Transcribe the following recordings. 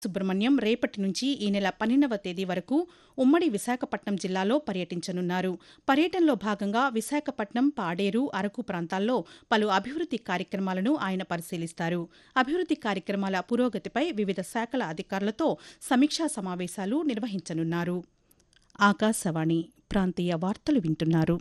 సుబ్రహ్మణ్యం రేపటి నుంచి ఈ నెల పన్నెండవ తేదీ వరకు ఉమ్మడి విశాఖపట్నం జిల్లాలో పర్యటించనున్నారు పర్యటనలో భాగంగా విశాఖపట్నం పాడేరు అరకు ప్రాంతాల్లో పలు అభివృద్ది కార్యక్రమాలను ఆయన పరిశీలిస్తారు అభివృద్ది కార్యక్రమాల పురోగతిపై వివిధ శాఖల అధికారులతో సమీక్షా సమావేశాలు నిర్వహించనున్నారు ఆకాశవాణి ప్రాంతీయ వార్తలు వింటున్నారు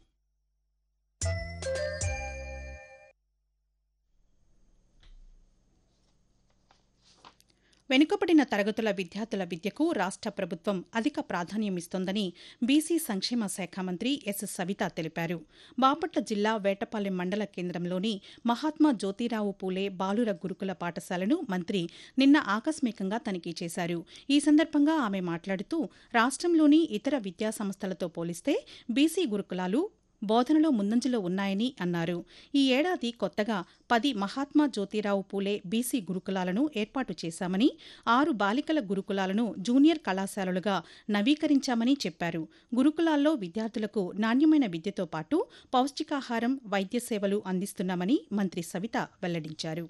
వెనుకబడిన తరగతుల విద్యార్థుల విద్యకు రాష్ట ప్రభుత్వం అధిక ప్రాధాన్యమిస్తోందని బీసీ సంక్షేమ శాఖ మంత్రి ఎస్ సవిత తెలిపారు బాపట్ల జిల్లా వేటపాలెం మండల కేంద్రంలోని మహాత్మా జ్యోతిరావు పూలే బాలుర గురుకుల పాఠశాలను మంత్రి నిన్న ఆకస్మికంగా తనిఖీ చేశారు ఈ సందర్భంగా ఆమె మాట్లాడుతూ రాష్ట్రంలోని ఇతర విద్యా సంస్థలతో పోలిస్తే బీసీ గురుకులాలు బోధనలో ముందంజలో ఉన్నాయని అన్నారు ఈ ఏడాది కొత్తగా పది మహాత్మా జ్యోతిరావు పూలే బీసీ గురుకులాలను ఏర్పాటు చేశామని ఆరు బాలికల గురుకులాలను జూనియర్ కళాశాలలుగా నవీకరించామని చెప్పారు గురుకులాల్లో విద్యార్థులకు నాణ్యమైన విద్యతో పాటు పౌష్టికాహారం వైద్య సేవలు అందిస్తున్నామని మంత్రి సవిత వెల్లడించారు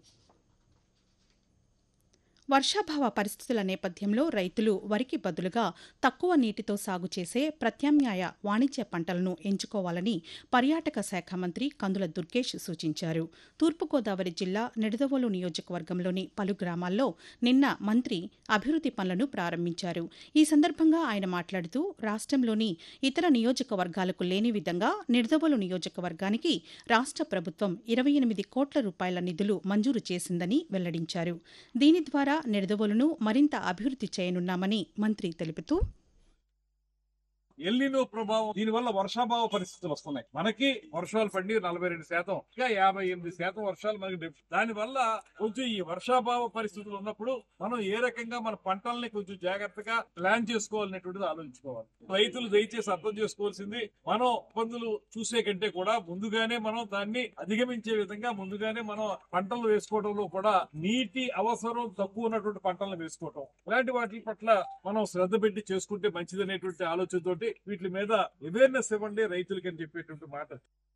వర్షాభావ పరిస్థితుల నేపథ్యంలో రైతులు వరికి బదులుగా తక్కువ నీటితో సాగు చేసే ప్రత్యామ్నాయ వాణిజ్య పంటలను ఎంచుకోవాలని పర్యాటక శాఖ మంత్రి కందుల దుర్గేష్ సూచించారు తూర్పుగోదావరి జిల్లా నిడదవోలు నియోజకవర్గంలోని పలు గ్రామాల్లో నిన్న మంత్రి అభివృద్ది పనులను ప్రారంభించారు ఈ సందర్భంగా ఆయన మాట్లాడుతూ రాష్ట్రంలోని ఇతర నియోజకవర్గాలకు లేని విధంగా నిడదవోలు నియోజకవర్గానికి రాష్ట్ర ప్రభుత్వం ఇరవై ఎనిమిది కోట్ల రూపాయల నిధులు మంజూరు చేసిందని వెల్లడించారు దీని ద్వారా నిడదవోలును మరింత అభివృద్ది చేయనున్నామని మంత్రి తెలుపుతూ ఎల్లినో ప్రభావం దీని వల్ల వర్షాభావ పరిస్థితులు వస్తున్నాయి మనకి వర్షాలు పడి నలభై రెండు శాతం ఇంకా యాభై ఎనిమిది శాతం వర్షాలు మనకి డెఫిసిట్. దాని వల్ల కొంచెం ఈ వర్షాభావ పరిస్థితులు ఉన్నప్పుడు మనం ఏ రకంగా మన పంటల్ని కొంచెం జాగ్రత్తగా ప్లాన్ చేసుకోవాలనేటువంటిది ఆలోచించుకోవాలి రైతులు దయచేసి అర్థం చేసుకోవాల్సింది మనం ఇబ్బందులు చూసే కంటే కూడా ముందుగానే మనం దాన్ని అధిగమించే విధంగా ముందుగానే మనం పంటలు వేసుకోవడంలో కూడా నీటి అవసరం తక్కువ ఉన్నటువంటి పంటలను వేసుకోవటం ఇలాంటి వాటి పట్ల మనం శ్రద్ధ పెట్టి చేసుకుంటే మంచిదనేటువంటి ఆలోచనతోటి వీటి మీద అవేర్నెస్ ఇవ్వండి రైతులకి అని చెప్పేటువంటి మాట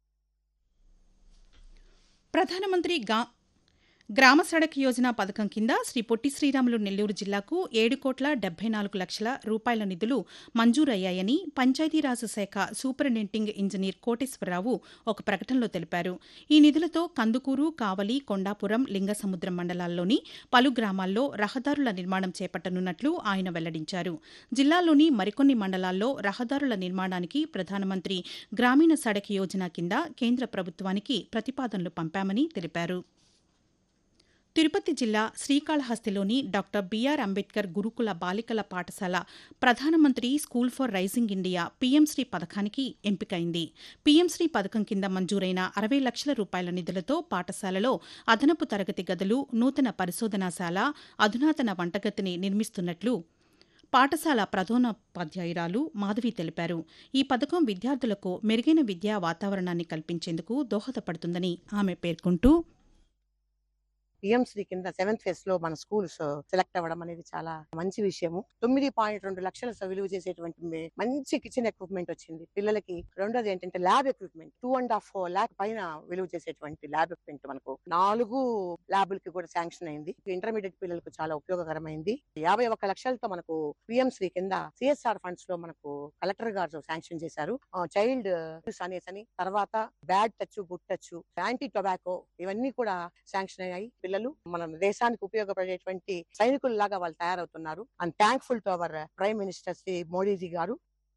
ప్రధానమంత్రి గా గ్రామ సడక్ యోజన పథకం కింద శ్రీ పొట్టి శ్రీరాములు నెల్లూరు జిల్లాకు ఏడు కోట్ల డెబ్బై నాలుగు లక్షల రూపాయల నిధులు మంజూరయ్యాయని పంచాయతీరాజ్ శాఖ సూపరింటెండింగ్ ఇంజనీర్ కోటేశ్వరరావు ఒక ప్రకటనలో తెలిపారు ఈ నిధులతో కందుకూరు కావలి కొండాపురం లింగసముద్రం మండలాల్లోని పలు గ్రామాల్లో రహదారుల నిర్మాణం చేపట్టనున్నట్లు ఆయన వెల్లడించారు జిల్లాలోని మరికొన్ని మండలాల్లో రహదారుల నిర్మాణానికి ప్రధానమంత్రి గ్రామీణ సడక్ యోజన కింద కేంద్ర ప్రభుత్వానికి ప్రతిపాదనలు పంపామని తెలిపారు తిరుపతి జిల్లా శ్రీకాళహస్తిలోని డాక్టర్ బీఆర్ అంబేద్కర్ గురుకుల బాలికల పాఠశాల ప్రధానమంత్రి school for rising India PM SHRI పథకానికి ఎంపికైంది పీఎంశ్రీ పథకం కింద మంజూరైన అరవై లక్షల రూపాయల నిధులతో పాఠశాలలో అదనపు తరగతి గదులు నూతన పరిశోధనాశాల అధునాతన వంటగతిని నిర్మిస్తున్నట్లు పాఠశాల ప్రధానోపాధ్యాయురాలు మాధవి తెలిపారు ఈ పథకం విద్యార్థులకు మెరుగైన విద్యా వాతావరణాన్ని కల్పించేందుకు దోహదపడుతుందని ఆమె పేర్కొంటూ పిఎంశ్రీ కింద సెవెంత్ ఫేజ్ లో మన స్కూల్స్ సెలెక్ట్ అవ్వడం అనేది చాలా మంచి విషయము తొమ్మిది పాయింట్ రెండు లక్షల విలువ చేసేటువంటి మే- మంచి కిచెన్ ఎక్విప్మెంట్ వచ్చింది పిల్లలకి రెండోది ఏంటంటే lab equipment two and half lakh పైన విలువ చేసేటువంటి ల్యాబ్ ఎక్విప్మెంట్ మనకు నాలుగు ల్యాబులకి కూడా శాంక్షన్ అయింది ఇంటర్మీడియట్ పిల్లలకు చాలా ఉపయోగకరమైంది యాభై ఒక్క లక్షలతో మనకు పిఎంశ్రీ కింద సిఎస్ఆర్ ఫండ్స్ లో మనకు కలెక్టర్ గారు శాంక్షన్ చేశారు చైల్డ్ అనేసి అని తర్వాత bad touch good touch anti tobacco ఇవన్నీ కూడా శాంక్షన్ అయ్యాయి పిల్లలు మన దేశానికి ఉపయోగపడేటువంటి సైనికుల్లాగా వాళ్ళు తయారవుతున్నారు and thankful to our prime minister Shri Modiji గారు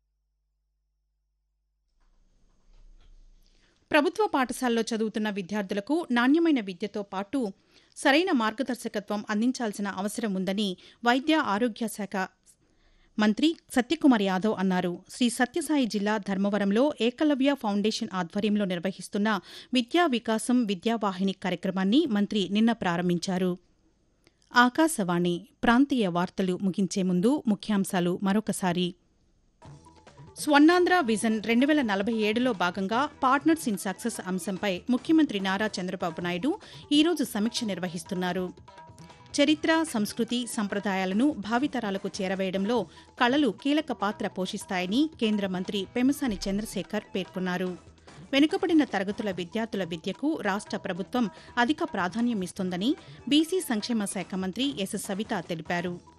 ప్రభుత్వ పాఠశాలలో చదువుతున్న విద్యార్థులకు నాణ్యమైన విద్యతో పాటు సరైన మార్గదర్శకత్వం అందించాల్సిన అవసరం ఉందని వైద్య ఆరోగ్య శాఖ మంత్రి సత్యకుమార్ యాదవ్ అన్నారు శ్రీ సత్యసాయి జిల్లా ధర్మవరంలో ఏకలవ్య ఫౌండేషన్ ఆధ్వర్యంలో నిర్వహిస్తున్న విద్యా వికాసం విద్యావాహిని కార్యక్రమాన్ని మంత్రి నిన్న ప్రారంభించారు ఆకాశవాణి ప్రాంతీయ వార్తలు ముగించే ముందు ముఖ్యాంశాలు మరొకసారి స్వర్ణాంధ్ర విజన్ రెండు వేల నలభై ఏడులో భాగంగా పార్ట్నర్స్ ఇన్ సక్సెస్ అంశంపై ముఖ్యమంత్రి నారా చంద్రబాబు నాయుడు ఈరోజు సమీక్ష నిర్వహిస్తున్నారు చరిత్ర సంస్కృతి సంప్రదాయాలను భావితరాలకు చేరవేయడంలో కళలు కీలక పాత్ర పోషిస్తాయని కేంద్ర మంత్రి పెమసాని చంద్రశేఖర్ పేర్కొన్నారు వెనుకబడిన తరగతుల విద్యార్థుల విద్యకు రాష్ట ప్రభుత్వం అధిక ప్రాధాన్యమిస్తోందని బీసీ సంక్షేమ శాఖ మంత్రి ఎస్ సవిత తెలిపారు